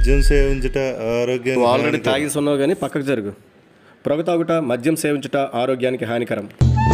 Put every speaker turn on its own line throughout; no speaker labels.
మద్యం సేవించుట ఆరోగ్యానికి
నువ్వు ఆల్రెడీ
హానికరం.
తాగేసి ఉన్నావు కానీ పక్కకు జరుగు పొగ తాగుట మద్యం సేవించుట ఆరోగ్యానికి హానికరం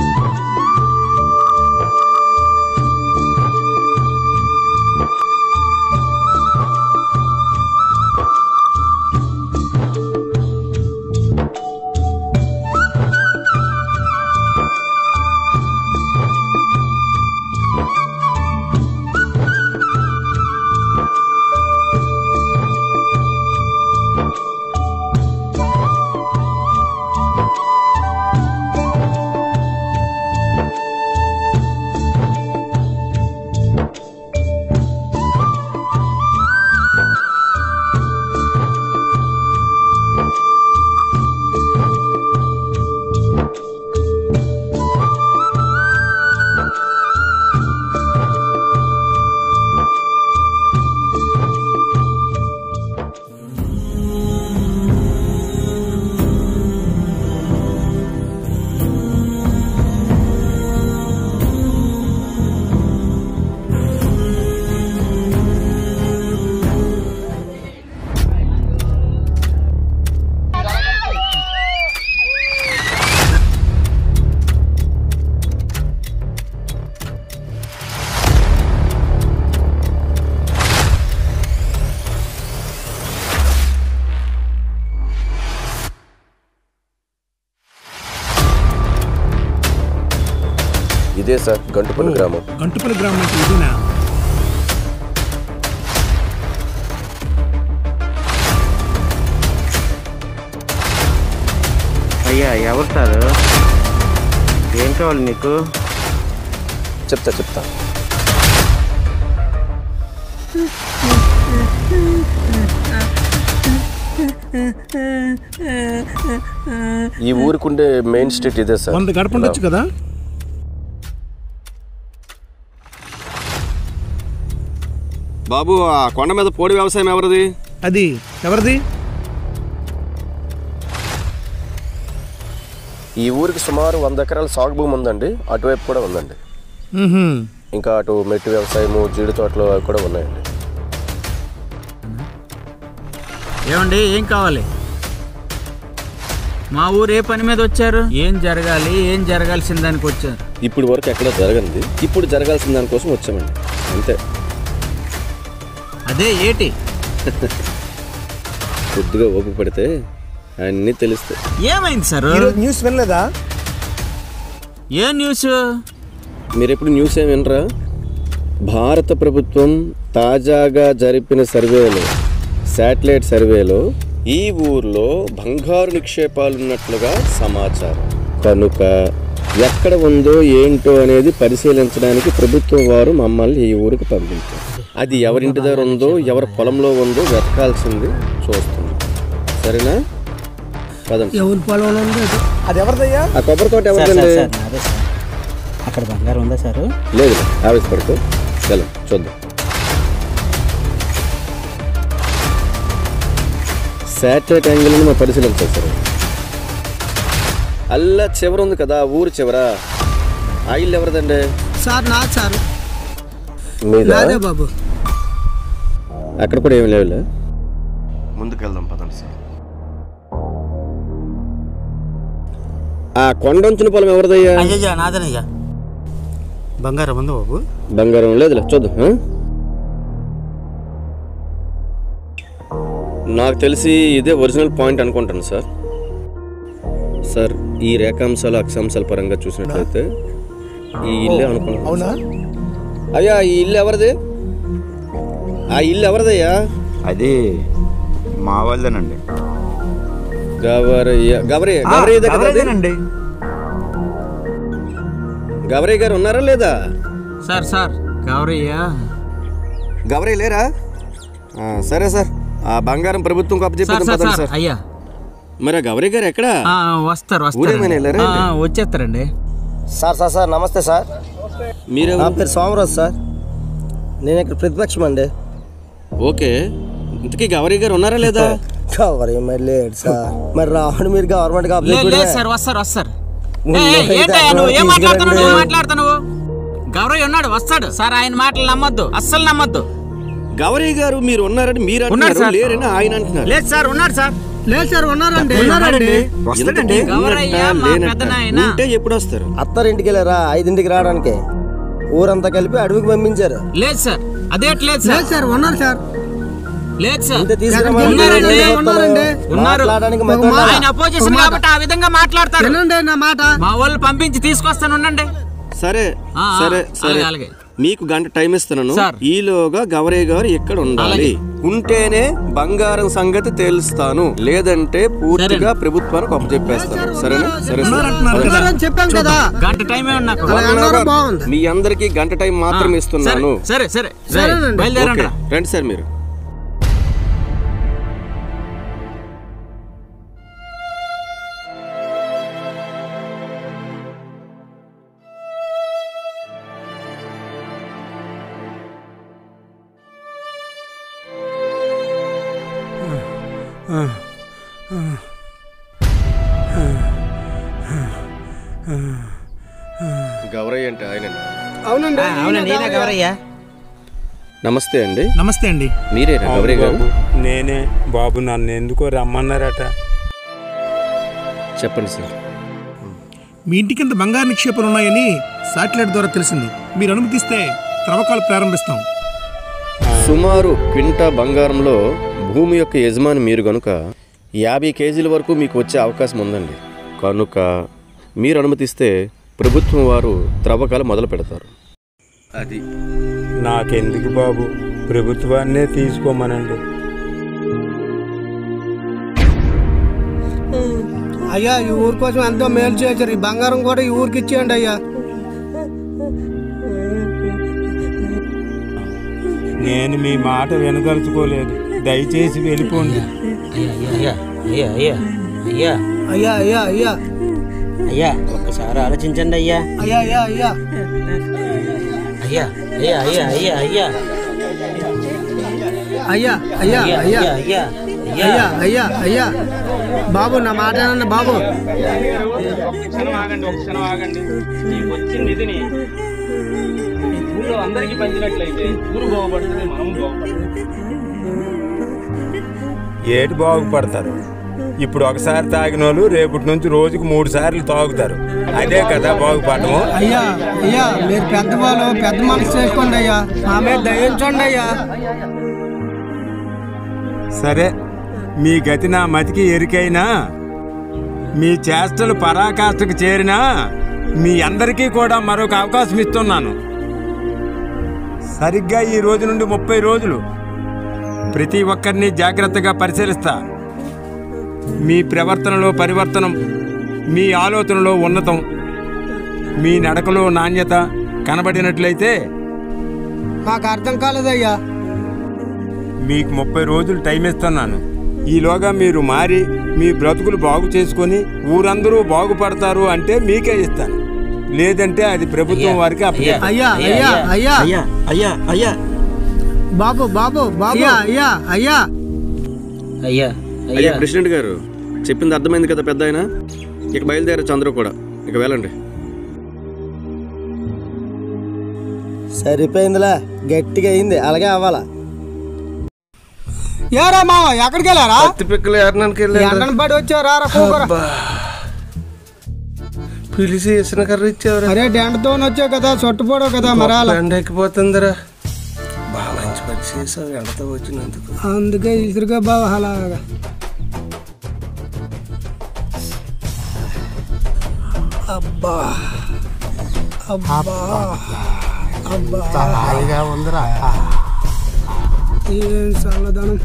ఇదే సార్ గంటుపల్లి గ్రామం
గంటుపల్లి గ్రామం అంటే ఇదేనా
అయ్యా ఎవరు సార్ ఏం కావాలి నీకు
చెప్తా చెప్తా ఈ ఊరికుండే మెయిన్ స్ట్రీట్ ఇదే సార్
వంద గడప ఉండొచ్చు కదా
బాబు ఆ కొండ మీద పోడి వ్యవసాయం ఎవరిది
అది ఎవరిది
ఈ ఊరికి సుమారు వంద ఎకరాల సాగు భూమి ఉందండి అటువైపు కూడా ఉందండి
మ్హూ.
ఇంకా అటు మెట్టి వ్యవసాయము జీడి తోటలు అవి కూడా ఉన్నాయండి
ఏమండి ఏం కావాలి మా ఊరు ఏ పని మీద వచ్చారు ఏం జరగాలి ఏం జరగాల్సిన దానికి వచ్చారు
ఇప్పుడు వరకు ఎక్కడ జరగంది ఇప్పుడు జరగాల్సిన దానికోసం వచ్చామండి అంతే
అదే ఏటి
కొద్దిగా ఓపిక పడితే అన్నీ తెలుస్తాయి
ఏమైంది సార్
ఈరోజు న్యూస్ వినలేదా
ఏ న్యూస్
మీరు ఎప్పుడు న్యూస్ ఏమి వినరా భారత ప్రభుత్వం తాజాగా జరిపిన సర్వేలో శాటిలైట్ సర్వేలో ఈ ఊర్లో బంగారు నిక్షేపాలు ఉన్నట్లుగా సమాచారం కనుక ఎక్కడ ఉందో ఏంటో అనేది పరిశీలించడానికి ప్రభుత్వం వారు మమ్మల్ని ఈ ఊరికి పంపించారు అది ఎవరింటి దగ్గర ఉందో ఎవరి పొలంలో ఉందో వెతకాల్సింది చూస్తుంది సరేనా పదండి
ఎవరి పొలంలో అది ఎవరిదయ్యా
ఆ కొబ్బరి తోట
సార్
ఎవరిదండి
సార్ సార్ నాదే సార్ అక్కడ బంగారం ఉందా సార్
లేదు ఆవేశపడుకో వెళ్ళు చూద్దాం శాటిలైట్ యాంగిల్ని మనం పరిశీలించాలి సార్ అల్లా చివర ఉంది కదా ఊరు చివర ఆ ఇల్లు ఎవరిదండి
సార్ నా సార్
మీద
బాబు
అక్కడ కూడా ఏమి లేవులే ముందుకెళ్దాం పదండి సార్ ఆ కొండంచున పొలం ఎవరిదయ్యా
అయ్యయ్యా నాదనయ్యా బంగారం ఉందా బాబు
బంగారం లేదులే చూద్దాం ఆ? నాకు తెలిసి ఇదే ఒరిజినల్ పాయింట్ అనుకుంటాను సార్ సార్ ఈ రేఖాంశాలు అక్షాంశాల పరంగా చూసినట్లయితే ఈ ఇల్లే అనుకుంటున్నాను
అవునా
అయ్యా ఈ ఇల్లు ఎవరిది ఆ ఇల్లు ఎవరిదయ్యా
అది మా వాళ్ళేనండి
గవరయ్య గవరయ్య గవరయ్య దగ్గర అది?
ఎవరిదేనండి?
గవరయ్య గారు ఉన్నారా లేదా
సార్ సార్ గౌరయ్య
గవరయ్య లేరా ఆ, సరే సార్ ఆ బంగారం ప్రభుత్వం
సార్
అప్పచెప్పేద్దాం
సార్
పదండి
సార్
సార్
అయ్యా
మరి ఆ గవరయ్య గారు ఎక్కడా
ఆ, వస్తారు
ఊరేమైనా
వస్తారు
వెళ్ళారా?
వచ్చేస్తారండి
సార్ సార్ సార్ నమస్తే సార్
మీరే
నా పేరు సోమరాజు సార్ నేను ఇక్కడ ప్రతిపక్షం అండి
ఓకే ఇంతకీ గవరయ్య గారు ఉన్నారా లేదా
కవర్ మరి లేడు సార్ మరి రావడం మీరు గవర్నమెంట్
లేదు లేదు సార్ వస్తారు వస్తారు ఏయ్, ఏయ్, ఏంటయ్యా నువ్వు ఏం మాట్లాడుతున్నావు నువ్వు మాట్లాడుతున్నావు గౌరవ్ ఉన్నాడు వస్తాడు సార్ ఆయన మాటలు నమ్మొద్దు అస్సలు నమ్మొద్దు
గౌరయ్య గారు మీరు ఉన్నారని మీరు
ఉన్నారు
అంటున్నారు
సార్.
లేరని ఆయన అంటున్నారు
లేదు సార్ ఉన్నాడు సార్
లేదు సార్ ఉన్నారండి
ఉన్నాడండి
వస్తాడండి
గౌరయ్య మా పెద్దనాయన.
ఉంటే ఎప్పుడు వస్తారు
అత్తారింటికి వెళ్ళారా ఐదింటికి రావడానికి ఊరంతా కలిపి అడవికి పంపించారు
లేదు సార్ అదేట్ లేదు
లేదు
సార్
సార్ ఉన్నారు సార్
లేదు సార్
ఇంత తీసుకురమ్మని
ఉన్నారండి,
నేను చెప్తాను.
ఉన్నారండి.
ఉన్నారు.
మాట్లాడడానికి
ఒక
మధ్య
మాట.
ఆయన అపోజిషన్ కాబట్టి ఆ విధంగా మాట్లాడతారు
వినండి నా మాట
మా వాళ్ళు పంపించి తీసుకొస్తాను ఉండండి
సరే
ఆ, ఆ,
సరే సరే
అలాగే, అలాగే.
మీకు గంట టైం ఇస్తున్నాను
సార్.
ఈలోగా గౌరయ్య గారు ఎక్కడ ఉండాలి
అలాగే.
ఉంటేనే బంగారం సంగతి తేలుస్తాను లేదంటే పూర్తిగా ప్రభుత్వానికి అప్పచెప్పేస్తాను సరేనా సరే సార్
ఉన్నారని చెప్పాం కదా
గంట టైమే ఉంది నాకు
అలా అన్నారు బాగుంది
మీ అందరికి గంట టైం మాత్రం ఇస్తున్నాను
సరే సరే సరే
సరేనండి.
బయలుదేరండి
ఓకే, రండి సార్ మీరు గౌరయ్య అంటే ఆయన
అవునండి
అవునండి ఈయన గౌరయ్య
నమస్తే అండి
నమస్తే అండి
మీరేనా గౌరయ్య గారు
బాబు నేనే బాబు నన్ను ఎందుకో రమ్మన్నారట
చెప్పండి సార్
మీ ఇంటి కింద బంగారు నిక్షేపాలు ఉన్నాయని శాటిలైట్ ద్వారా తెలిసింది మీరు అనుమతిస్తే త్రవ్వకాలు ప్రారంభిస్తాం
సుమారు క్వింటా బంగారంలో భూమి యొక్క యజమాని మీరు కనుక యాభై కేజీల వరకు మీకు వచ్చే అవకాశం ఉందండి కనుక మీరు అనుమతిస్తే ప్రభుత్వం వారు త్రవ్వకాలు మొదలు పెడతారు అది
నాకెందుకు బాబు ప్రభుత్వాన్నే తీసుకోమనండి
అయ్యా ఈ ఊరి కోసం ఎంతో మేలు చేశారు ఈ బంగారం కూడా ఈ ఊరికి ఇచ్చేయండి అయ్యా
నేను మీ మాట వినదలుచుకోలేదు దయచేసి వెళ్ళిపోండి
అయ్యా అయ్యా అయ్యా అయ్యా
అయ్యా అయ్యా అయ్యా
అయ్యా ఒక్కసారి ఆలోచించండి అయ్యా
అయ్యా అయ్యా అయ్యా
అయ్యా అయ్యా అయ్యా అయ్యా అయ్యా
అయ్యా అయ్యా
అయ్యా
అయ్యా
అయ్యా అయ్యా
అయ్యా అయ్యా అయ్యా బాబు నా మాట ఏనండి బాబు
ఏటి బాగుపడతారు ఇప్పుడు ఒకసారి తాగిన వాళ్ళు రేపటి నుంచి రోజుకు మూడు సార్లు తాగుతారు అదే కదా బాగుపడము
అయ్యా అయ్యా మీరు పెద్దవాళ్ళు పెద్ద మనసు చేసుకోండి అయ్యా మా మీద దయించండి అయ్యా
సరే మీ గతి నా మతికి ఎరికైనా మీ చేష్టలు పరాకాష్ఠకు చేరినా మీ అందరికీ కూడా మరొక అవకాశం ఇస్తున్నాను సరిగ్గా ఈ రోజు నుండి ముప్పై రోజులు ప్రతి ఒక్కరిని జాగ్రత్తగా పరిశీలిస్తా మీ ప్రవర్తనలో పరివర్తనం మీ ఆలోచనలో ఉన్నతం మీ నడకలో నాణ్యత కనబడినట్లయితే
మాకు అర్థం కాలేదయ్యా
మీకు ముప్పై రోజులు టైం ఇస్తున్నాను ఈలోగా మీరు మారి మీ బ్రతుకులు బాగు చేసుకొని ఊరందరూ బాగుపడతారు అంటే మీకే ఇస్తాను లేదంటే అది ప్రభుత్వం వారికి అప్పచెప్పాలి.
అయ్యా అయ్యా అయ్యా
అయ్యా అయ్యా అయ్యా
బాబు బాబు బాబు అయ్యా అయ్యా అయ్యా
అయ్యా
అయ్యా ప్రెసిడెంట్ గారు చెప్పింది అర్థమైంది కదా పెద్ద ఆయన ఇక బయలుదేరే చంద్ర కూడా ఇక వెళ్ళండి
సరిపోయిందిలే గట్టిగా అయింది అలాగే అవ్వాలా
ఏరా మావ ఎక్కడికి వెళ్ళారా
పిక్కలు ఎర్నానికి
ఎండను పడి వచ్చారా రా కూకరా
పిలిచి ఇసిన కర్ర ఇచ్చావురా
అరే డెండతో వచ్చావు కదా చుట్టుపోవడం కదా మరాల
ఎండ ఎక్కిపోతుందిరా బాగా మంచి పని చేసావు ఎండతో వచ్చినందుకు
అందుకే ఇసురుగా బావ అలాగా అబ్బా అబ్బా అబ్బా
హాయిగా ఉందిరా
ఏం చల్లదనం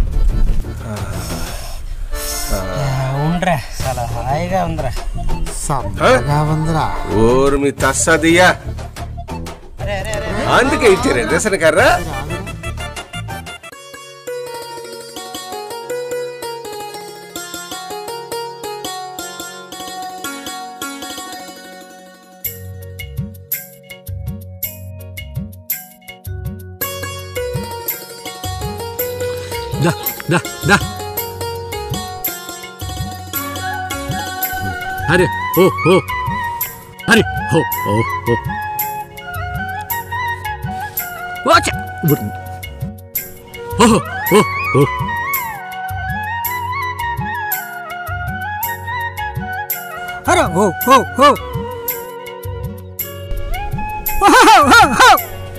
ఉండరా చాలా హాయిగా ఉందిరా
సమ్మగా ఉందిరా ఓరు మీ తస్సదియ్యా అందుకే ఇచ్చారు రేషన్ కర్ర
దా దా దా అరే ఓ ఓ అరే ఓ ఓ ఓ ఓచ
ఓహో ఓ ఓ
అరే ఓ ఓ ఓ ఓహో, ఓ, ఓ.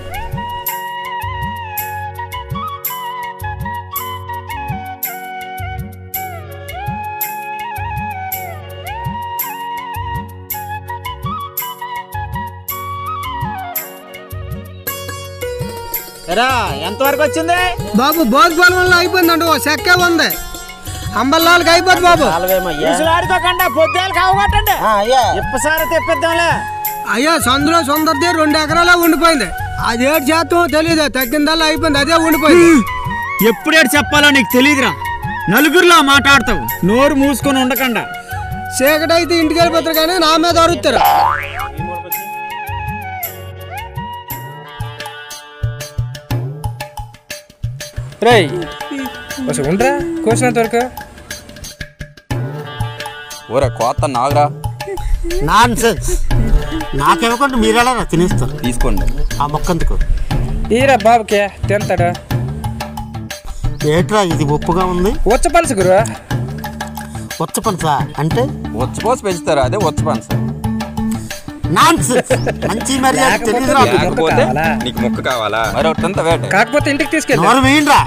ఎరా ఎంతవరకు వచ్చింది
బాబు భోగి పొలంలో అయిపోయిందండి ఓ చెక్కే ఉంది అంబల్లాలకి అయిపోద్ది బాబు
ఆడుకోకుండా పొద్దులు కావగొట్టండి ఇప్పసారి తెప్పిద్దాంలే
అయ్యా సందులో సొందరిది రెండు ఎకరాలే ఉండిపోయింది అది ఏడు చేస్తామో తెలియదు తగ్గిందల్లా అయిపోయింది అదే ఉండిపోయింది
ఎప్పుడేడు చెప్పాలో నీకు తెలియదురా నలుగురిలో మాట్లాడతావు నోరు మూసుకొని ఉండకుండా
చీకటి అయితే ఇంటికి వెళ్ళిపోతారు కానీ నా మీద అరుస్తారు
రేయ్ కొంచెం ఉండరా కోసినంత వరకు
ఊర కోత నాగరా
నాన్ సెన్స్ నాకేమకుండా మీరెలా తినేస్తారు
తీసుకోండి
ఆ మొక్కందుకు
ఈరా బాబుకే తింటాడు
ఏట్రా ఇది ఉప్పుగా ఉంది
వచ్చ పలుసు గురు
వచ్చ పనసా అంటే
వచ్చపోసి పెంచుతారు అదే వచ్చపాను సార్
నాన్ మంచి మర్యాద తెలియదురా
లేకపోతే
కావాలా?
నీకు మొక్క కావాలా మరి ఒకటంతా వేట
కాకపోతే ఇంటికి తీసుకెళ్ళి
నోరు వేయండిరా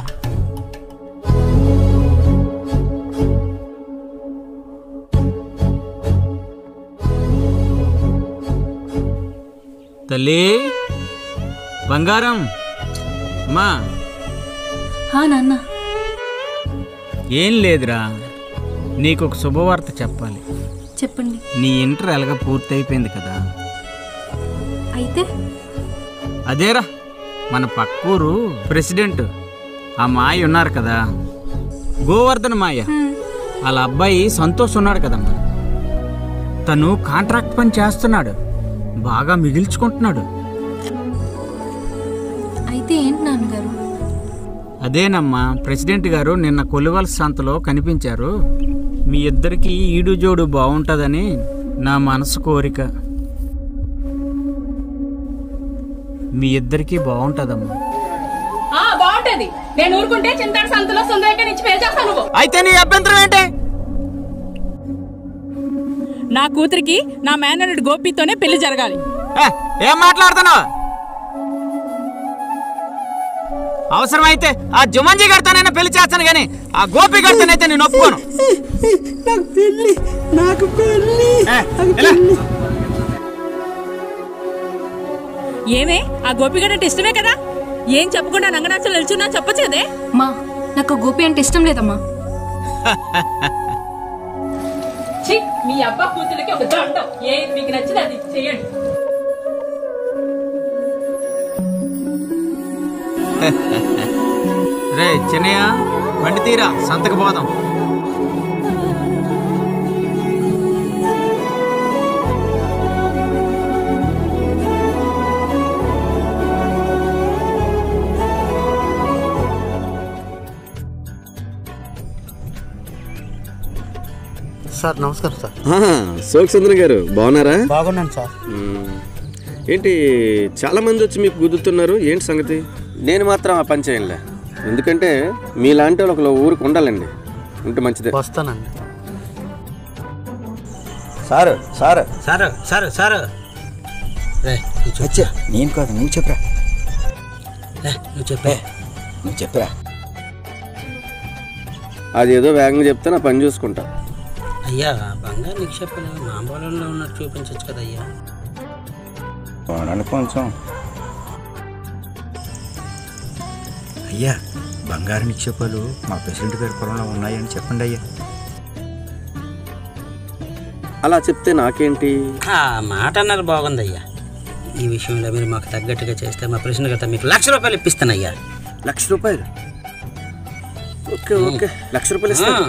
తల్లి బంగారం మా
నాన్న
ఏం లేదురా నీకు ఒక శుభవార్త చెప్పాలి
చెప్పండి
నీ ఇంటర్ ఎలాగ పూర్తయిపోయింది కదా
అయితే
అదేరా మన పక్కూరు ప్రెసిడెంట్ ఆ మాయ ఉన్నారు కదా గోవర్ధన్ మాయ వాళ్ళ అబ్బాయి సంతోష్ ఉన్నాడు కదమ్మా తను కాంట్రాక్ట్ పని చేస్తున్నాడు బాగా మిగిల్చుకుంటున్నాడు
అయితే ఏంటి నాన్నగారు
అదేనమ్మా ప్రెసిడెంట్ గారు నిన్న కొలువల సంతలో కనిపించారు మీ ఇద్దరికి ఈడు జోడు బాగుంటుందని నా మనసు కోరిక మీ ఇద్దరికి బాగుంటుందమ్మా
బాగుంటది నేను ఊరుకుంటే చింతాడు సంతలో సుందరయ్య నుంచి పేరు చేస్తాను నువ్వు
అయితే నీ అభ్యంతరం ఏంటి
నా కూతురికి నా మేనరుడు గోపితోనే పెళ్లి జరగాలి
ఏ, ఏం మాట్లాడుతున్నావు అవసరమైతే ఆ జుమంజీ గడితోనైనా పెళ్లి చేస్తాను కానీ ఆ గోపి గడితోనైతే నేను ఒప్పుకోను
నాకు పెళ్ళి నాకు పెళ్ళి
ఏమే ఆ గోపిగడ అంటే ఇష్టమే కదా ఏం చెప్పకుండా నంగనాచలు నిల్చున్నా చెప్పచ్చు కదే
మా నాకు గోపి అంటే ఇష్టం లేదమ్మా
ఛీ, మీ అబ్బా కూతురికి ఒక దండం ఏది మీకు నచ్చింది అది చేయండి
రే చిన్నయ్య బండి తీరా సంతకు పోదాం
సార్ నమస్కారం సార్
శోకసుందరం గారు బాగున్నారా
బాగున్నాను సార్
మ్మ్. ఏంటి చాలా మంది వచ్చి మీకు గుద్దుతున్నారు ఏంటి సంగతి నేను మాత్రం ఆ పని చేయంలే ఎందుకంటే మీలాంటి వాళ్ళు ఒకళ్ళు ఊరికి ఉండాలండి ఉంటే మంచిదే
వస్తానండి
sir sir
sir sir sir
వచ్చా నేను కాదు నువ్వు చెప్పరా
నువ్వు చెప్పే
నువ్వు చెప్పరా
అది ఏదో వేగంగా చెప్తే నా పని చూసుకుంటా
అయ్యా బంగారు నిక్షేపం మా పొలంలో ఉన్నట్టు చూపించచ్చు కదా అయ్యా
చూడండి కొంచెం
అయ్యా బంగారు నిక్షేపాలు మా ప్రెసిడెంట్ గారి పొలంలో ఉన్నాయని చెప్పండి అయ్యా
అలా చెప్తే నాకేంటి
ఆ మాట అన్నారు బాగుందయ్యా ఈ విషయంలో మీరు మాకు తగ్గట్టుగా చేస్తే మా ప్రశ్న గత మీకు లక్ష రూపాయలు ఇప్పిస్తానయ్యా
లక్ష రూపాయలు ఓకే ఓకే లక్ష రూపాయలు ఇస్తాను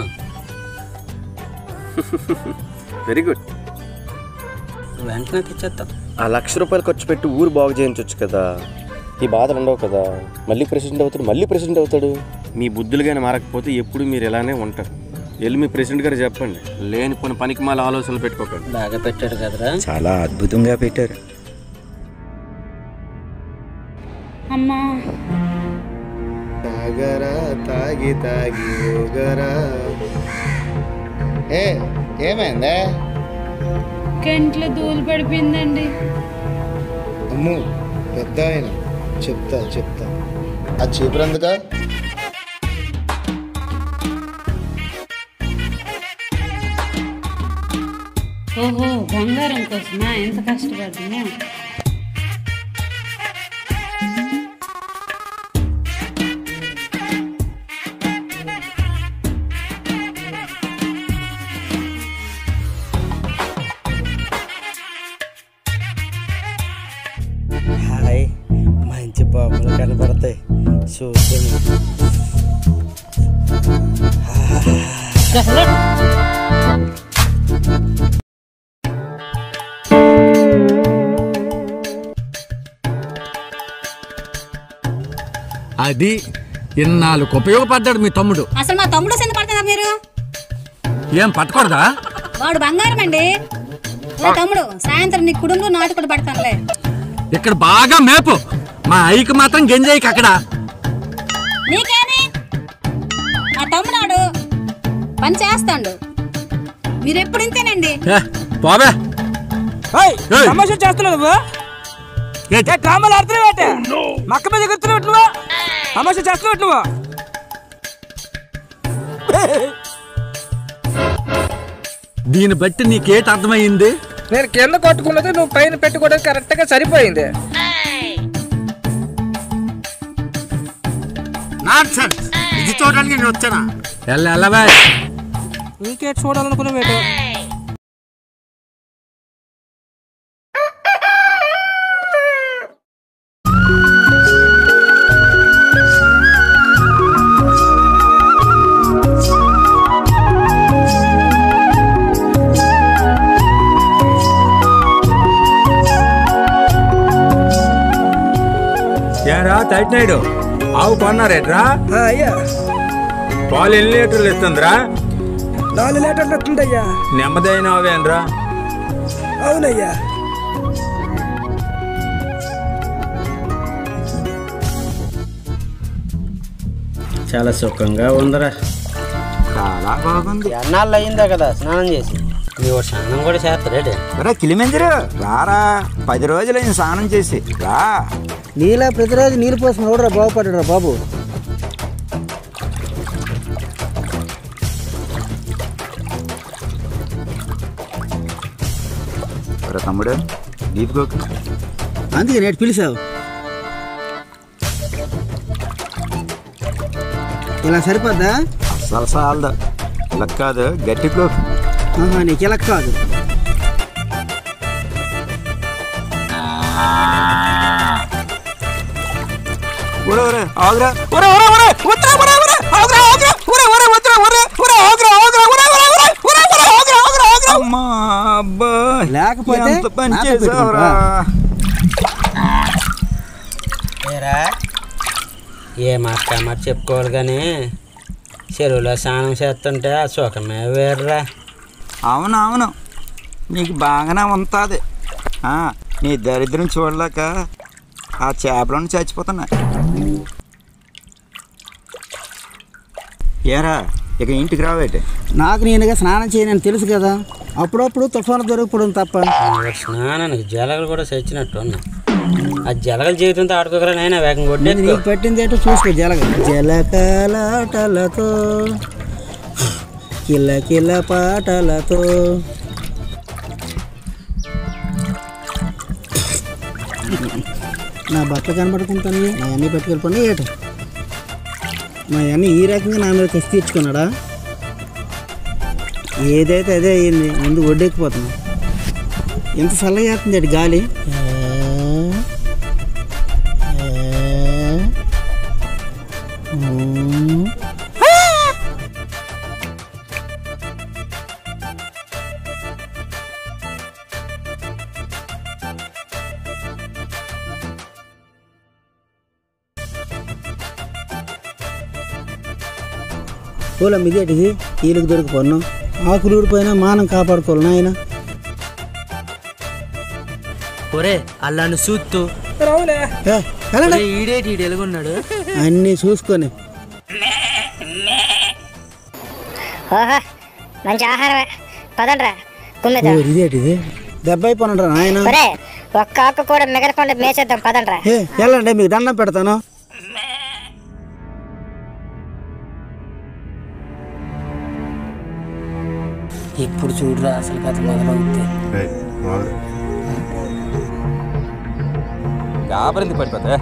వెరీ గుడ్
వెంటనే తెచ్చేస్తాం
ఆ లక్ష రూపాయలు ఖర్చు పెట్టి ఊరు బాగు చేయించవచ్చు కదా ఈ బాధలు ఉండవు కదా మళ్ళీ ప్రెసిడెంట్ అవుతాడు మళ్ళీ ప్రెసిడెంట్ అవుతాడు మీ బుద్ధులు కానీ మారకపోతే ఎప్పుడు మీరు ఇలానే ఉంటారు వెళ్ళి మీ ప్రెసిడెంట్ గారు చెప్పండి లేని పోని పనికి మాల ఆలోచనలు పెట్టుకోకండి
బాగా పెట్టాడు కదరా
చాలా అద్భుతంగా పెట్టారు
అమ్మా
ఆగరా తాగి తాగి ఊగరా ఏ ఏమైందే
కంట్లో దూలు పడిపోయిందండి
అమ్ము పెద్ద ఆయన చెప్తా చెప్తా అది చీపురందుక
ఓహో బంగారం కోసమా ఎంత కష్టపడుతున్నా
హాయ్ మంచి బొమ్మలు కనబడతాయి చూద్దాము
అది ఇన్నాళ్ళకు ఉపయోగపడ్డాడు మీ తమ్ముడు
అసలు మా తమ్ముడు ఎందుకు పడుతున్నారు మీరు
ఏం పట్టకూడదా
వాడు బంగారం అండి ఓ తమ్ముడు సాయంత్రం నీ కుటుంబం నాటుకుడు పడతానులే
ఇక్కడ బాగా మేపు మా ఐకి మాత్రం గెంజాయికి అక్కడ
నీకేమి మా తమ్ముడాడు పని చేస్తాడు మీరు ఎప్పుడు ఇంతేనండి
ఏ, పోవే ఏయ్.
తమాషా చేస్తున్నావు నువ్వు ఏ డ్రామాలు ఆడుతున్నావు ఏంటి? మక్క మీద ఎగురుతున్నావు నువ్వు తమాషా చేస్తున్నావు నువ్వు
దీన్ని బట్టి నీకేటి అర్థమైంది
నేను కింద కొట్టుకున్నది నువ్వు పైన పెట్టుకోవడానికి కరెక్ట్ గా సరిపోయింది
ఇది చూడడానికి నేను వచ్చానా ఎల్లవే
ఇంకే చూడాలనుకున్నావు
ఏరా తట్టినాడు ఆవు కొన్నారేట్రా
అయ్యా
పాలు ఎన్ని లీటర్లు ఇస్తుందిరా
నాలుగు లీటర్లు వస్తుందయ్యా
నెమ్మదైన ఆవేనరా
అవునయ్యా
చాలా సుఖంగా ఉందిరా
చాలా బాగుంది
ఎన్నాళ్ళు అయిందా కదా స్నానం చేసి నువ్వు స్నానం కూడా చేస్తాడే
రా కిలిమెంజరు రారా పది రోజులైంది స్నానం చేసి రా
నీలా ప్రతిరోజు నీళ్ళు పోసిన ఎవడరా బాగుపడ్డా బాబు
రా తమ్ముడు దీపుకోకు
అందుకే నేటి పిలిచావు ఇలా సరిపోద్దా
అస్సలు సాలదు ఇలా కాదు గట్టికో
ఆహా, నీకు ఇలా కాదు
ఒరే ఒరే ఆగురా
ఒరే ఒరే ఒరే వద్దురా ఒరే ఒరే ఆగురా ఆగురా ఒరే ఒరే వద్దురా ఒరే ఒరే ఆగురా ఆగురా ఒరే ఒరే ఒరే ఒరే ఒరే ఆగురా ఆగురా ఆగురా
అమ్మా అబ్బా
లేకపోతే
ఎంత పని
నాతో
చేసావురా
ఏరా ఏ మాట మాట చెప్పుకోవాలి కానీ చెరువులో స్నానం చేస్తుంటే ఆ సుఖమే వేర్రా
అవును అవును నీకు బాగానే ఉంటుంది నీ దరిద్రం చూడలేక ఆ చేపలను చచ్చిపోతున్నా ఏరా ఇక ఇంటికి రావేటి
నాకు నేనుగా స్నానం చేయనని తెలుసు కదా అప్పుడప్పుడు తుఫాను దొరకపోవడం తప్ప
స్నానానికి జలగలు కూడా చచ్చినట్టు ఉన్నా ఆ జలగల జీవితంతో ఆడుకోగల నాయన వేగం కొట్టేసుకో
నీకు పెట్టింది ఏంటో చూసుకో జలగ జలకలాటలతో కిల్ల కిల్ల పాటలతో నా బట్టలు కనబడుకుంటాను నా అన్నీ పట్టుకెళ్ళిపోయి ఏట మా అన్నీ ఈ రకంగా నా మీద కసి తీర్చుకున్నాడా ఏదైతే అదే అయ్యింది ముందు ఒడ్డెక్కిపోతున్నా ఎంత చల్లగా చేస్తుంది అటు గాలి పూల మిదేటిది కీలకు దొరికిపోను ఆకులు ఊడిపోయినా మానం కాపాడుకోవాలి నాయన
ఒరే అల్లాను సూత్తు
ఏ, వెళ్ళండి.
ఈడేటి ఈడు ఎలుగున్నాడు
అన్నీ చూసుకొని
ఓహో మంచి ఆహారమే పదండ్రా కుమ్మిద
ఓ, ఇదేటిది దెబ్బ అయిపోనండ్రా నాయన
ఒరే ఒక్క ఆకు కూడా మిగలకుండా మేసేద్దాం పదండ్రా
ఏ వెళ్ళండి మీకు దండం పెడతాను
ఇప్పుడు చూడరా అసలు కథ మొదలవుతుంది
గాబరింది పడిపోతే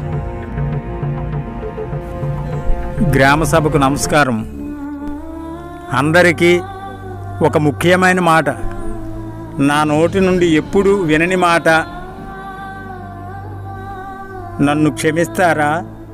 గ్రామ సభకు నమస్కారం అందరికీ ఒక ముఖ్యమైన మాట నా నోటి నుండి ఎప్పుడు వినని మాట నన్ను క్షమిస్తారా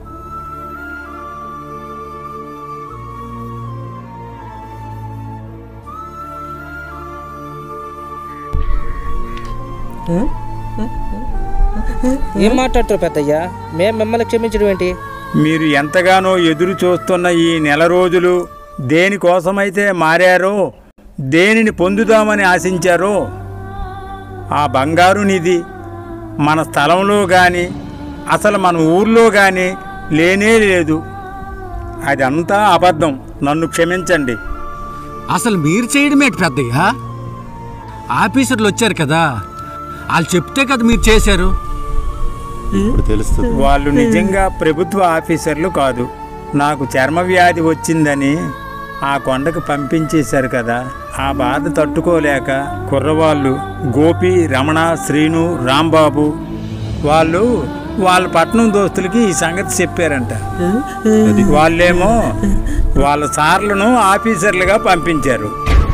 ఏం మాట్లాడుతారు పెద్దయ్యా మేము మిమ్మల్ని క్షమించడం ఏంటి
మీరు ఎంతగానో ఎదురు చూస్తున్న ఈ నెల రోజులు దేనికోసమైతే మారారో దేనిని పొందుదామని ఆశించారో ఆ బంగారు నిధి మన స్థలంలో కానీ అసలు మన ఊర్లో కానీ లేనే లేదు అదంతా అబద్ధం నన్ను క్షమించండి
అసలు మీరు చేయడమేంటి పెద్దయ్యా ఆఫీసర్లు వచ్చారు కదా వాళ్ళు చెప్తే కదా మీరు చేశారు
ఇప్పుడు తెలుస్తుంది
వాళ్ళు నిజంగా ప్రభుత్వ ఆఫీసర్లు కాదు నాకు చర్మ వ్యాధి వచ్చిందని ఆ కొండకు పంపించేశారు కదా ఆ బాధ తట్టుకోలేక కుర్రవాళ్ళు గోపి రమణ శ్రీను రాంబాబు వాళ్ళు వాళ్ళ పట్నం దోస్తులకి ఈ సంగతి చెప్పారంట వాళ్ళేమో వాళ్ళ సార్లను ఆఫీసర్లుగా పంపించారు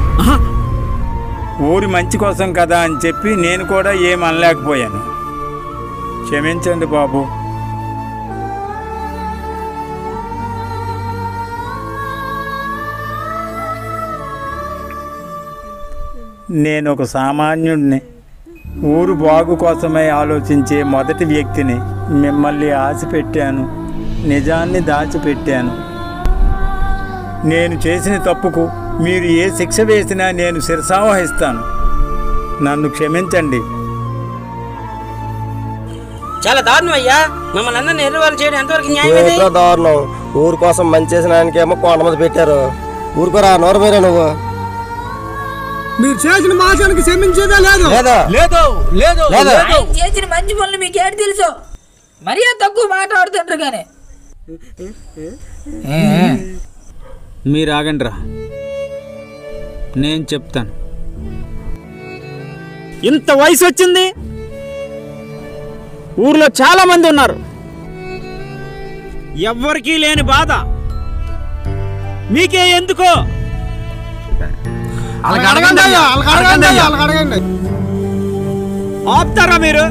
ఊరి మంచి కోసం కదా అని చెప్పి నేను కూడా ఏం అనలేకపోయాను క్షమించండి బాబు నేను ఒక సామాన్యుడిని ఊరు బాగు కోసమై ఆలోచించే మొదటి వ్యక్తిని మిమ్మల్ని ఆశ పెట్టాను నిజాన్ని దాచిపెట్టాను నేను చేసిన తప్పుకు మీరు ఏ శిక్ష వేసినా నేను శిరసావహిస్తాను నన్ను క్షమించండి
చాలా దారుణం అయ్యా మమ్మల్ని అందరిని ఎర్రవాళ్ళు చేయడం ఎంతవరకు న్యాయం ఇది
ఏట్రా దారుణం ఊరు కోసం మంచి చేసిన ఆయనకేమో కొండ మీద పెట్టారు ఊరుకోరా నోరు మీరా నువ్వు
మీరు చేసిన మాసానికి క్షమించేదే లేదు
లేదా
లేదు లేదు
లేదు.
ఆయన చేసిన మంచి పనులు మీకు ఏంటి తెలుసు మరీ తక్కువ మాట్లాడుతుంటారు కానీ
మీరు ఆగండిరా నేను చెప్తాను ఇంత వయసు వచ్చింది ఊర్లో చాలా మంది ఉన్నారు ఎవ్వరికీ లేని బాధ మీకే ఎందుకో
వాళ్ళకి అడగండి అయ్యా వాళ్ళకి అడగండి అయ్యా వాళ్ళకి అడగండి
ఆపుతారా మీరు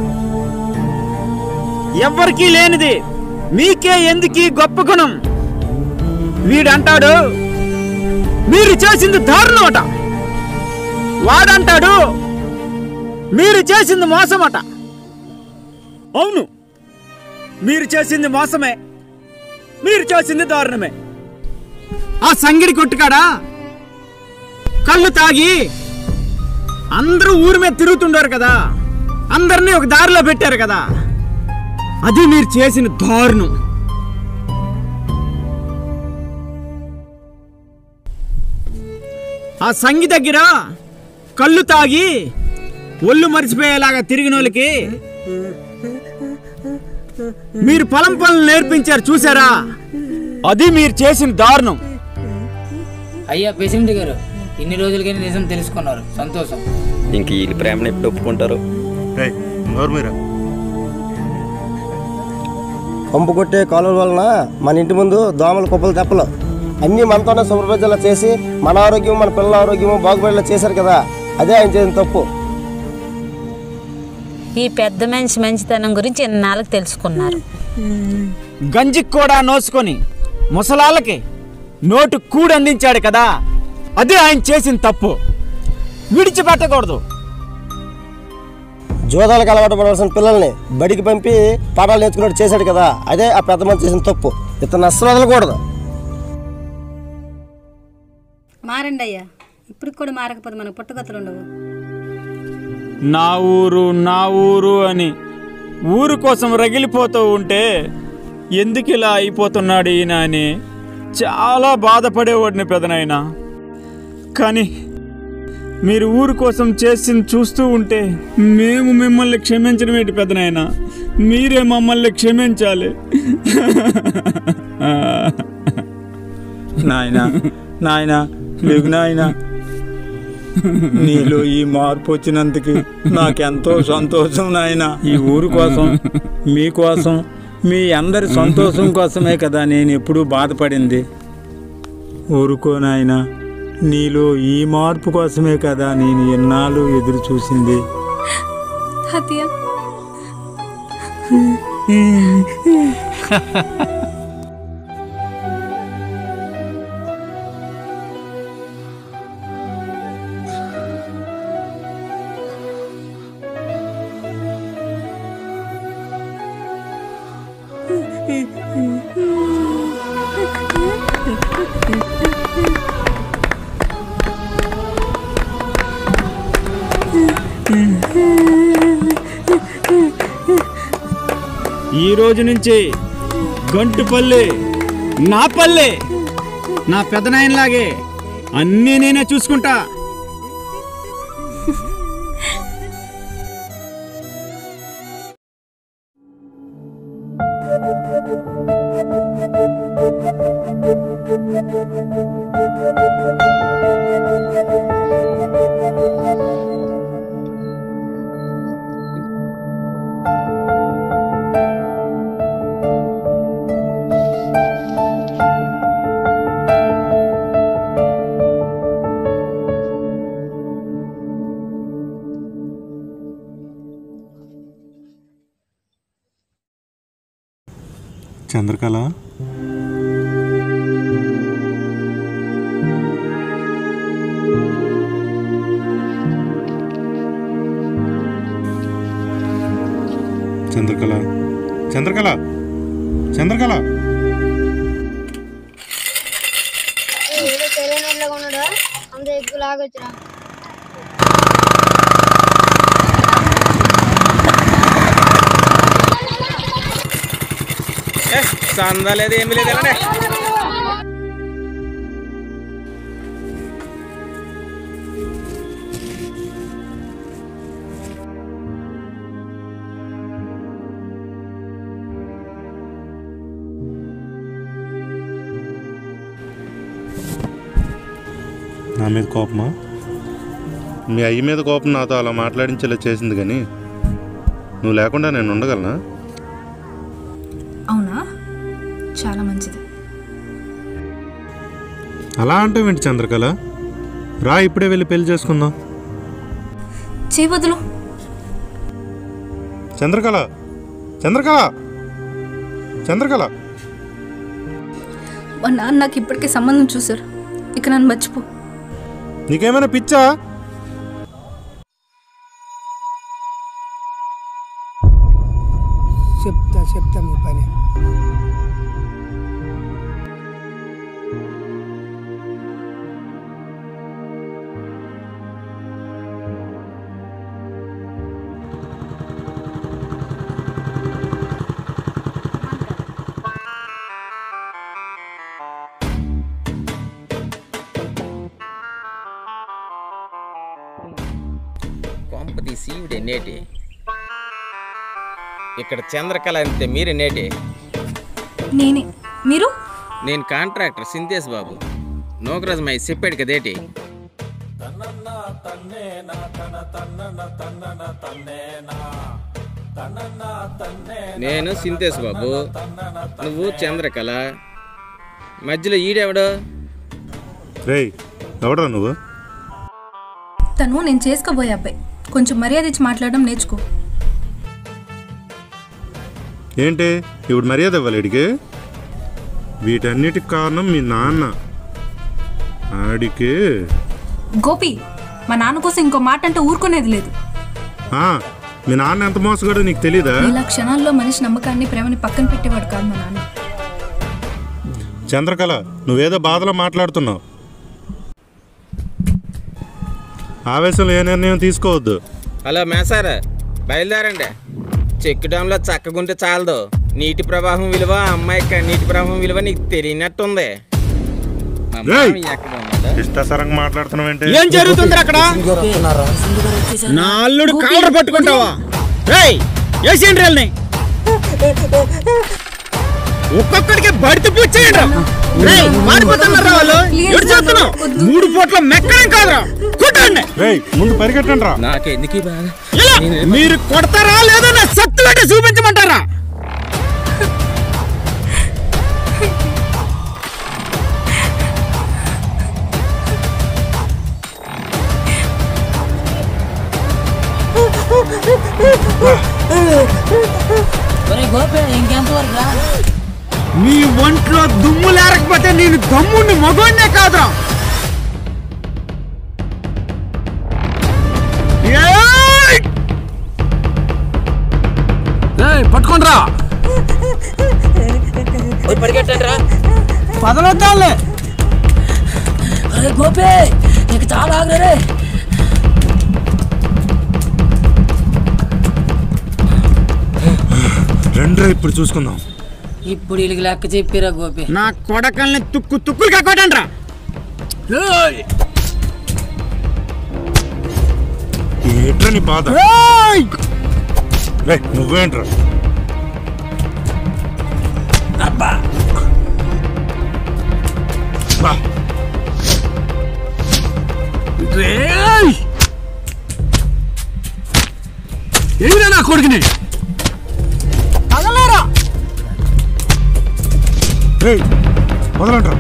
ఎవ్వరికీ లేనిది మీకే ఎందుకీ గొప్ప గుణం వీడంటాడు మీరు చేసింది దారుణమట వాడంటాడు మీరు చేసింది మోసమట అవును మీరు చేసింది మోసమే మీరు చేసింది దారుణమే ఆ సంగిడి కొట్టుకాడా కళ్ళు తాగి అందరూ ఊరి మీద తిరుగుతుండారు కదా అందరినీ ఒక దారిలో పెట్టారు కదా అది మీరు చేసిన దారుణం ఆ సంగి దగ్గర కళ్ళు తాగి ఒళ్ళు మరిచిపోయేలాగా తిరిగిన వాళ్ళకి మీరు పొలం పనులు నేర్పించారు చూసారా అది మీరు చేసిన దారుణం
అయ్యా ప్రెసిడెంట్ గారు ఇన్ని రోజులకైనా నిజం తెలుసుకున్నారు సంతోషం
ఇంక ఈ ప్రేమను ఎప్పుడు ఒప్పుకుంటారు
పంపు కొట్టే కాలువల వలన మన ఇంటి ముందు దోమల కుప్పలు తెప్పలు అన్నీ మనతోనే శుభ్రపరిచేలా చేసి మన ఆరోగ్యం మన పిల్లల ఆరోగ్యము బాగుపడేలా చేశారు కదా అదే ఆయన చేసిన తప్పు
ఈ పెద్ద మనిషి మంచితనం గురించి ఇన్నాళ్ళకి తెలుసుకున్నారు
గంజికి కూడా నోసుకొని ముసలాళ్ళకి నోటు కూడు అందించాడు కదా అదే ఆయన చేసిన తప్పు విడిచిపెట్టకూడదు
జోదాలకు అలవాటు పడవలసిన పిల్లల్ని బడికి పంపి పాఠాలు నేర్చుకున్నట్టు చేశాడు కదా అదే ఆ పెద్ద మంది చేసిన తప్పు ఇతను అస్సలు వదలకూడదు
మారండి అయ్యా ఇప్పుడు కూడా మారకపోతే మనకు పుట్టుగతులు ఉండవు
నా ఊరు నా ఊరు అని ఊరు కోసం రగిలిపోతూ ఉంటే ఎందుకు ఇలా అయిపోతున్నాడు ఈయన అని చాలా బాధపడేవాడిని పెదనైనా కానీ మీరు ఊరు కోసం చేసింది చూస్తూ ఉంటే మేము మిమ్మల్ని క్షమించడం ఏంటి పెద్దనాయన మీరే మమ్మల్ని క్షమించాలి
నాయనా నాయనా లేకు నాయనా నీలో ఈ మార్పు వచ్చినందుకు నాకెంతో సంతోషం నాయన ఈ ఊరు కోసం మీకోసం మీ అందరి సంతోషం కోసమే కదా నేను ఎప్పుడూ బాధపడింది ఊరుకో నాయనా నీలో ఈ మార్పు కోసమే కదా నేను ఎన్నాళ్ళు ఎదురు చూసింది
తాతయ్య
ఈ రోజు నుంచి గంటుపల్లి నా పల్లె నా పెద్దనాయనలాగే అన్నీ నేనే చూసుకుంటా
చంద్రకళ చంద్రకళ చంద్రకళ చంద్రకళ
ఏదో తెలియనట్లుగా ఉన్నాడు అంత ఎక్కువ లాగొచ్చినా
సందా లేదు ఏమీ లేదు వెళ్ళండి
నా మీద కోపమా మీ అయ్య మీద కోపం నాతో అలా మాట్లాడించేలా చేసింది కానీ నువ్వు లేకుండా నేను ఉండగలనా
అవునా చాలా మంచిది
అలా అంటే ఏంటి చంద్రకళ రా ఇప్పుడే వెళ్ళి పెళ్లి చేసుకుందాం
చేయవదులు
చంద్రకళ చంద్రకళ చంద్రకళ
మా నాన్న నాకు ఇప్పటికే సంబంధం చూశారు ఇక నన్ను మర్చిపో
నీకేమైనా పిచ్చా
చెప్తా చెప్తా మీ పని
కొంప తీసి ఈవిడ ఎన్నేటి ఇక్కడ చంద్రకళ అంతే మీరు ఎన్నేటి
నేనే మీరు
నేను కాంట్రాక్టర్ సింతేష్ బాబు నోకరాజు మై చెప్పాడు కదేటి నేను సింతేష్ బాబు నువ్వు చంద్రకళ మధ్యలో ఈడెవడు
రేయ్ ఎవడరా నువ్వు
తను నేను చేసుకోబోయే అబ్బాయి కొంచెం మర్యాద ఇచ్చి మాట్లాడడం నేర్చుకో
ఏంటి ఇప్పుడు మర్యాద ఇవ్వాలి వీడికి వీటన్నిటికి కారణం మీ నాన్న ఆడికి
గోపి మా నాన్న కోసం ఇంకో మాట అంటే ఊరుకునేది లేదు
ఆ, మీ నాన్న ఎంత మోసగాడో నీకు తెలీదా
ఇలా క్షణాల్లో మనిషి నమ్మకాన్ని ప్రేమని పక్కన పెట్టేవాడు కాదు మా నాన్న
చంద్రకళ నువ్వేదో బాధలో మాట్లాడుతున్నావు ఆవేశంలో ఏ నిర్ణయం తీసుకోవద్దు
హలో మేసారా బయలుదేరండి చెక్ డ్యాంలో చక్కగుంటే చాలదు నీటి ప్రవాహం విలువ అమ్మాయి యొక్క నీటి ప్రవాహం విలువ నీకు తెలియనట్టుంది
ఇష్టసరంగా మాట్లాడుతున్నావేంటి
ఏం జరుగుతుంది అక్కడ నా అల్లుడు కాలర్ పట్టుకుంటావా రేయ్ ఏసేయండి రేల్ని ఒక్కొక్కడికి బడితే పూచేయండి రేయ్ మారిపోతున్నారా వాళ్ళు ఎడు చేస్తున్నావు మూడు పూట్ల మెక్కడం కాదురా కొట్టండి
ముందు పరిగెట్టండి రా
నాకెందుకు బాగా
ఇలా మీరు కొడతారా లేదా నా సత్తు పెట్టి చూపించమంటారా
ఒరే గోపి ఇంకెంతవరకు రా
నీ ఒంట్లో దుమ్ము లేరకపోతే నేను దమ్ముని మగోడినే కాదురా ఏయ్!
పట్టుకోండి రా
పరిగెట్టండి రా
పదలొద్దాలే
అరే గోపి నీకు చాలా ఆగ్రే
రండ్రా ఇప్పుడు చూసుకుందాం
ఇప్పుడు వీళ్ళకి లెక్క చెప్పిరా గోపి
నా కొడకల్ని తుక్కు తుక్కులుగా కొట్టండి రా
ఏట్రా నీ బాధ రేయ్, నువ్వేంట్రా బా.
ఏమిరా నా కొడుకుని
పదలేరా
రేయ్, వదలండ్రా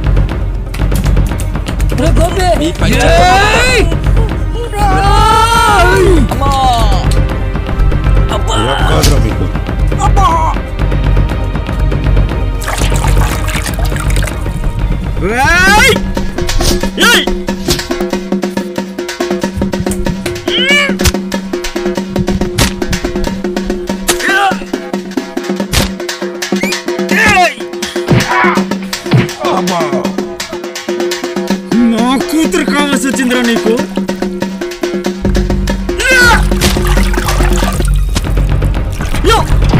రే గోపి
ఏం కాదురా మీకు
ఏయ్! ఏయ్! నా కూతురు కావాల్సి వచ్చిందిరా నీకు యో!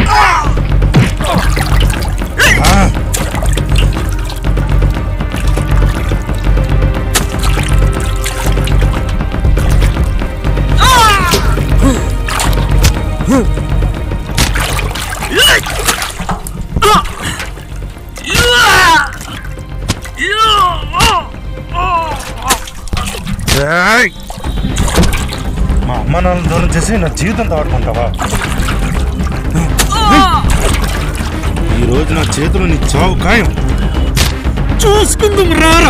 రేయ్! మా అమ్మ నాన్నలు దూరం చేసి నా జీవితం తాడుకుంటావా ఈ రోజు నా చేతిలో నీ చావు ఖాయం
చూసుకుందాం రారా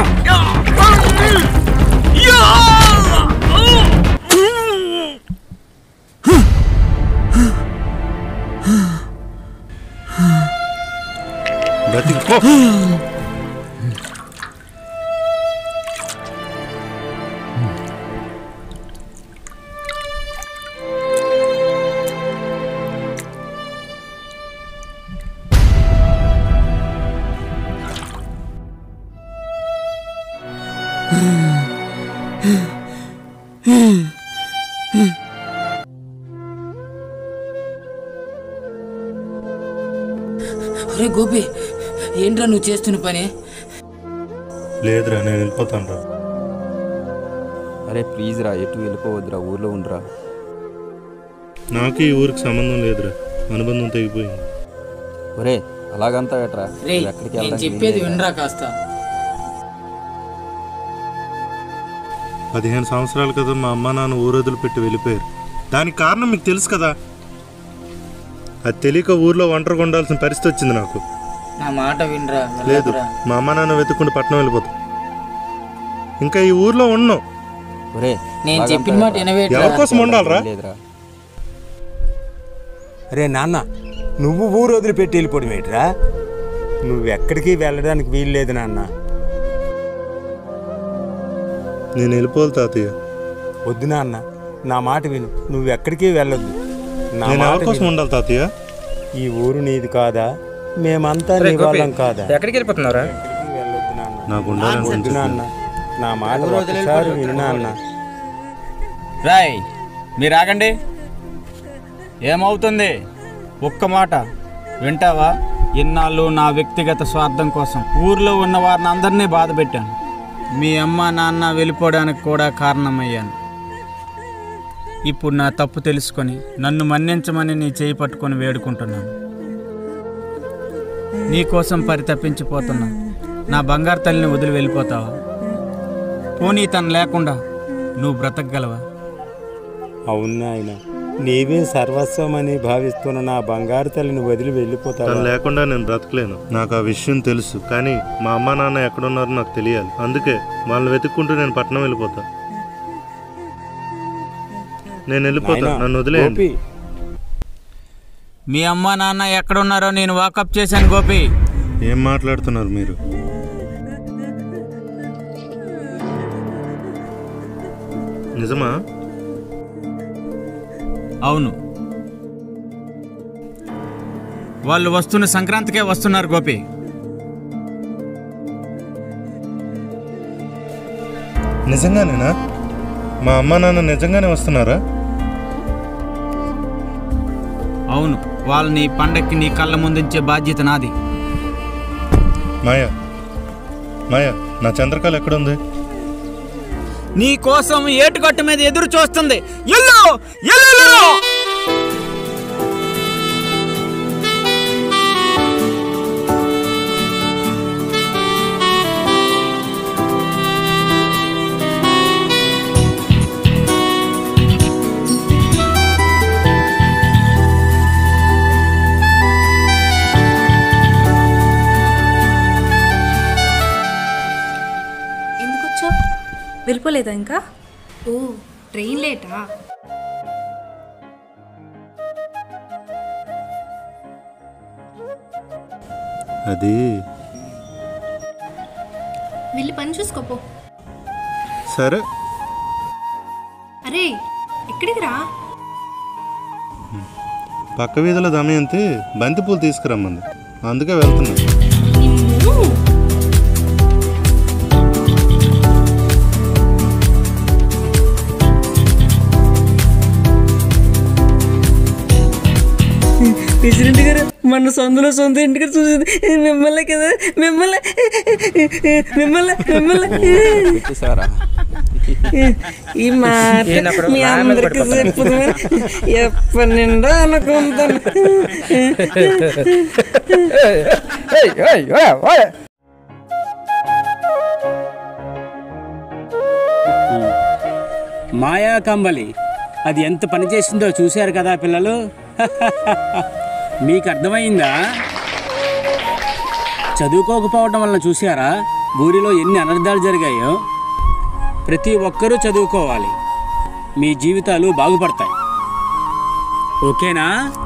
బతికిపో
అరే గోపి ఏంట్రా నువ్వు చేస్తున్న పని
లేదురా నేను వెళ్ళిపోతాను రా
అరే ప్లీజ్ రా ఎటు వెళ్ళిపోవద్దురా ఊర్లో ఉండరా
నాకు ఈ ఊరికి సంబంధం లేదురా అనుబంధం తెగిపోయింది
ఒరే అలాగంతా ఎట్రా
రే
నువ్వు ఎక్కడికి
నేను
వెళ్ళడానికి
చెప్పేది
వీల్లేదు.
వినరా కాస్త
పదిహేను సంవత్సరాల క్రితం మా అమ్మ నాన్న ఊరొదులు పెట్టి వెళ్ళిపోయారు దానికి కారణం మీకు తెలుసు కదా అది తెలియక ఊర్లో ఒంటరిగా ఉండాల్సిన పరిస్థితి వచ్చింది నాకు
నా మాట వినరా
లేదు
వెళ్ళకురా.
మా అమ్మ నాన్న వెతుక్కుంటూ పట్నం వెళ్ళిపోతాం ఇంకా ఈ ఊర్లో ఉన్నాం
ఒరే
నేను
అలాగంతా
చెప్పిన మాట
ఎట్రా?
వినవేట్రా?
ఎవరి కోసం ఉండాలిరా
లేదురా
రే నాన్న నువ్వు ఊరు వదిలిపెట్టి వెళ్ళిపోవడం ఏంట్రా నువ్వు ఎక్కడికి వెళ్ళడానికి వీలు లేదు నాన్న
నేను వెళ్ళిపోవాలి తాతయ్య
వద్దు నాన్న నా మాట విను నువ్వు ఎక్కడికి వెళ్ళొద్దు నా
నేను
మాట
ఎవరి కోసం
విను.
ఉండాలి తాతయ్య
ఈ ఊరు నీది కాదా మేమంతా నీ వాళ్ళం కాదా
ఎక్కడికి వెళ్ళిపోతున్నారా
నాకు ఉండాలని
వద్దు
అనిపించదు.
నాన్న నా మాట ఒక్కసారి విను నాన్న
రాయ్ మీరు ఆగండి ఏమవుతుంది ఒక్క మాట వింటావా ఇన్నాళ్ళు నా వ్యక్తిగత స్వార్థం కోసం ఊర్లో ఉన్న వారిని అందరినీ బాధ పెట్టాను మీ అమ్మ నాన్న వెళ్ళిపోవడానికి కూడా కారణమయ్యాను ఇప్పుడు నా తప్పు తెలుసుకొని నన్ను మన్నించమని నీ చేయి పట్టుకొని వేడుకుంటున్నాను నీకోసం పరితపించిపోతున్నా నా బంగారు తల్లిని వదిలి వెళ్ళిపోతావా పోనీ తను లేకుండా నువ్వు బ్రతకగలవా
అవును నాయన నీవే సర్వస్వం అని భావిస్తున్న నా బంగారు తల్లిని వదిలి
తను
వెళ్ళిపోతావు
లేకుండా నేను బ్రతకలేను నాకు ఆ విషయం తెలుసు కానీ మా అమ్మ నాన్న ఎక్కడున్నారో నాకు తెలియాలి అందుకే వాళ్ళని వెతుక్కుంటూ నేను పట్నం వెళ్ళిపోతా నేను వెళ్ళిపోతా
నాయనా,
నన్ను వదిలేయండి
గోపి. మీ అమ్మ నాన్న ఎక్కడున్నారో నేను వాకప్ చేశాను గోపి
ఏం మాట్లాడుతున్నారు మీరు నిజమా
అవును వాళ్ళు వస్తున్న సంక్రాంతికే వస్తున్నారు గోపి
నిజంగానేనా మా అమ్మ నాన్న నిజంగానే వస్తున్నారా
అవును వాళ్ళని ఈ పండక్కి నీ కళ్ళ ముందుంచే బాధ్యత నాది
మాయా మాయా నా చంద్రకళ ఎక్కడుంది
నీ కోసం ఏటుగట్టు మీద ఎదురు చూస్తుంది ఎల్లు ఎల్లు
ఎందుకు వచ్చావు వెళ్ళిపోలేదా ఇంకా ఓ ట్రైన్ లేటా
అది
వెళ్ళి పని చూసుకోపో
సరే
అరే ఎక్కడికి రా
పక్క వీధిలో దమయంతి బంతిపూలు తీసుకురమ్మంది అందుకే వెళ్తున్నా
ప్రెసిడెంట్ గారు మన సొంతలో సొంత ఇంటికి చూసింది మిమ్మల్ని కదా మిమ్మల్ని మిమ్మల్ని మిమ్మల్ని ఈ మాట
ఈయనప్పుడు
మీ
నా మీద
అందరికి
పడిపోతాడు.
చెప్పుదామని ఎప్పటి నిండా అనుకుంటాను
మాయా కంబలి అది ఎంత పని చేసిందో చూశారు కదా పిల్లలు మీకు అర్థమైందా చదువుకోకపోవడం వల్ల చూశారా ఊరిలో ఎన్ని అనర్థాలు జరిగాయో ప్రతి ఒక్కరూ చదువుకోవాలి మీ జీవితాలు బాగుపడతాయి ఓకేనా